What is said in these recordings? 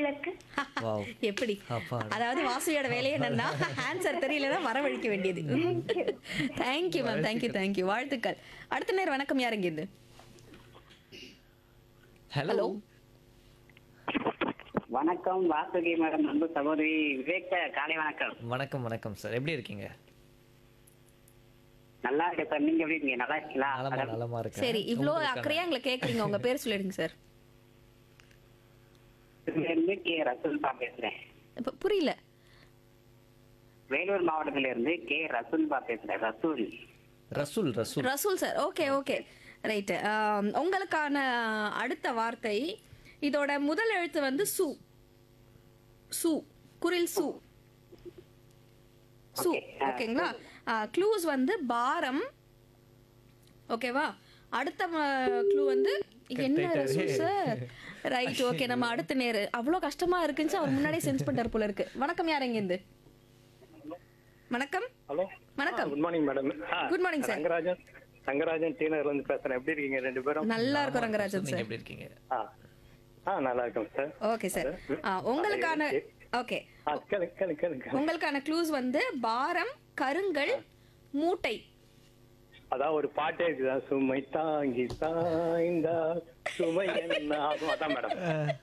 இருக்கு வாவ் எப்படி அப்பாடா. அதாவது வாசுவியோட வேலையை என்னன்னா ஆன்சர் தெரியலன்னா வரவழைக்க வேண்டியது தேங்க்யூ மேம் தேங்க்யூ தேங்க்யூ வாழ்த்துக்கள் அடுத்த நேரம் வணக்கம் யாருங்க இது ஹலோ வணக்கம் வாசுகி மேடம் அன்பு சகோதரி விவேக் சார் காலை வணக்கம் வணக்கம் வணக்கம் சார் எப்படி இருக்கீங்க நல்லா இருக்கு சார் நீங்க எப்படி இருக்கீங்க நல்லா இருக்கீங்களா நலமா நலமா இருக்கேன் சரி இவ்ளோ உங்களுக்கான- அக்கறையா எங்களை கேக்குறீங்க உங்க பேர் சொல்லிடுங்க சார் இருந்து கே ரசூல்பா பேசுறேன் இப்ப புரியல வேலூர் மாவட்டத்தில இருந்து கே ரசூல்பா பேசுறேன் Rasool Rasool Rasool Rasool sir okay okay right உங்களுக்கான அடுத்த வார்த்தை இதோட முதல் எழுத்து வந்து சு சு குரில் சு சு Okay, ஆ, ஓகேங்களா க்ளூஸ் வந்து பாரம் ஓகேவா அடுத்த க்ளூ வந்து என்ன ரசூல் சார் ரைட் ஓகே நம்ம அடுத்த நேரு அவ்வளோ கஷ்டமா இருக்குன்னு அவர் முன்னாடியே சென்ஸ் பண்ணிட்டார் போல இருக்கு வணக்கம் யார் இருந்து வணக்கம் ஹலோ வணக்கம் good morning madam Good morning, sir. Rangarajan Rangarajan டீனர்ல இருந்து பேசுறேன் எப்படி இருக்கீங்க ரெண்டு பேரும் நல்லா இருக்கும் ரங்கராஜன் நீங்க சார் எப்படி இருக்கீங்க ஆ ஆ நல்லா இருக்கேன் சார் ஓகே சார் உங்களுக்கான ஓகே ஆ கேளுங்க கேளுங்க கேளுங்க உங்களுக்கான க்ளூஸ் வந்து பாரம் கருங்கல் மூட்டை அதான் ஒரு பாட்டே இருக்குதான் சுமை தாங்கி சாய்ந்தா சுமை என்ன ஆகும் அதான் மேடம்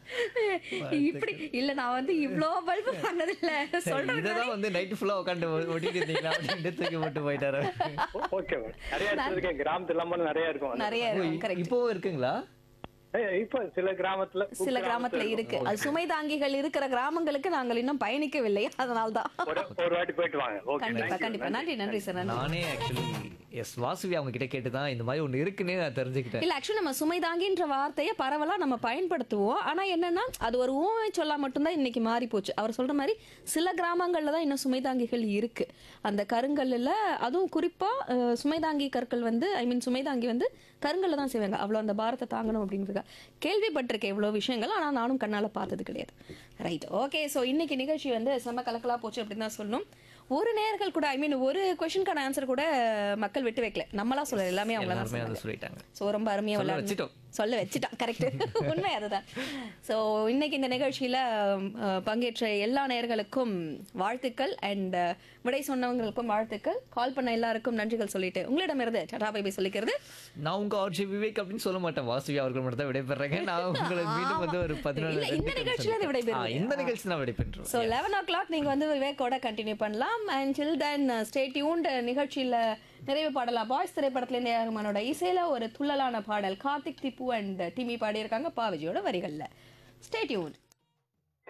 இப்படி இல்ல நான் வந்து இவ்ளோ பல்பு பண்ணது இல்ல சொல்றேன் இததான் வந்து நைட் ஃபுல்லா உட்காந்து ஒட்டிட்டு இருந்தீங்களா அப்படின்னு தூக்கி போட்டு போயிட்டாரு ஓகே மேடம் நிறைய இடத்துல இருக்கேன் கிராமத்துல இல்லாம நிறைய இருக்கும் நிறைய இருக்கும் கரெக்ட் இப்போவும் இருக்குங்களா ஏய், இப்ப சில கிராமத்துல சில கிராமத்துல இருக்கு அது சுமை தாங்கிகள் இருக்கிற கிராமங்களுக்கு நாங்கள் இன்னும் பயணிக்கவில்லை அதனால தான் ஒரு ஒரு வாட்டி போயிட்டு வாங்க ஓகே கண்டிப்பா கண்டிப்பா நன்றி நன்றி சார் நன்றி நானே ஆக்சுவலி எஸ் வாசுவி அவங்க கிட்ட கேட்டு தான் இந்த மாதிரி ஒண்ணு இருக்குன்னே நான் தெரிஞ்சுக்கிட்டேன் இல்ல ஆக்சுவலி நம்ம சுமை தாங்கின்ற வார்த்தையை பரவலா நம்ம பயன்படுத்துவோம் ஆனா என்னன்னா அது ஒரு ஊமை சொல்லா மட்டும்தான் இன்னைக்கு மாறி போச்சு அவர் சொல்ற மாதிரி சில கிராமங்கள்ல தான் இன்னும் சுமை தாங்கிகள் இருக்கு அந்த கருங்கல்லுல அதுவும் குறிப்பா அஹ், சுமை தாங்கி கற்கள் வந்து ஐ மீன் சுமை தாங்கி வந்து கருங்கல்ல தான் செய்வாங்க அவ்வளவு அந்த பாரத்தை தாங்கணும் அப்படிங்கிறதுக்காக கேள்விப்பட்டிருக்கேன் இவ்வளவு விஷயங்கள் ஆனா நானும் கண்ணால பார்த்தது கிடையாது ரைட் ஓகே ஸோ இன்னைக்கு நிகழ்ச்சி வந்து செம்ம கலக்கலா போச்சு அப்படின்னு தான் சொல்லணும் ஒரு நேர்கள் கூட ஐ மீன் ஒரு கொஸ்டினுக்கான ஆன்சர் கூட மக்கள் விட்டு வைக்கல நம்மளா சொல்ல எல்லாமே அவங்கள தான் எல்லாருமே அதை சொன்னாங்க சொல்லிட்டாங்க ஸோ ரொம்ப அருமையாக சொல்ல விளையாடு வச்சிட்டோம். சொல்ல வச்சுட்டான் கரெக்ட் உண்மை அதுதான் ஸோ இன்னைக்கு இந்த நிகழ்ச்சியில அஹ், பங்கேற்ற எல்லா நேயர்களுக்கும் வாழ்த்துக்கள் அண்ட் விடை சொன்னவங்களுக்கும் வாழ்த்துக்கள் கால் பண்ண எல்லாருக்கும் நன்றிகள் சொல்லிட்டு உங்களிடமிருந்து டாடா பை பை சொல்லிக்கிறது நான் உங்க ஆர்ஜி விவேக் அப்படின்னு சொல்ல மாட்டேன் வாசுவி அவர்கள் மட்டும் தான் விடைபெறேங்க நான் உங்களுக்கு மீண்டும் வந்து ஒரு பதினொன்று இல்ல, இந்த நிகழ்ச்சியில அது விடைபெறுவீங்க. இந்த நிகழ்ச்சி நான் விடைபெற்றோம் ஸோ லெவன் ஓ கிளாக் நீங்கள் வந்து விவேக்கோட கண்டினியூ பண்ணலாம் and chill then stay tuned நிகழ்ச்சியில் நிறைவு பாடலாம் பாய்ஸ் திரைப்படத்துலேருந்து ஏகமானோட இசையில் ஒரு துள்ளலான பாடல் கார்த்திக் திப்பு அண்ட் டிமி பாடியிருக்காங்க பாவிஜியோட வரிகளில் ஸ்டே டியூன்ட்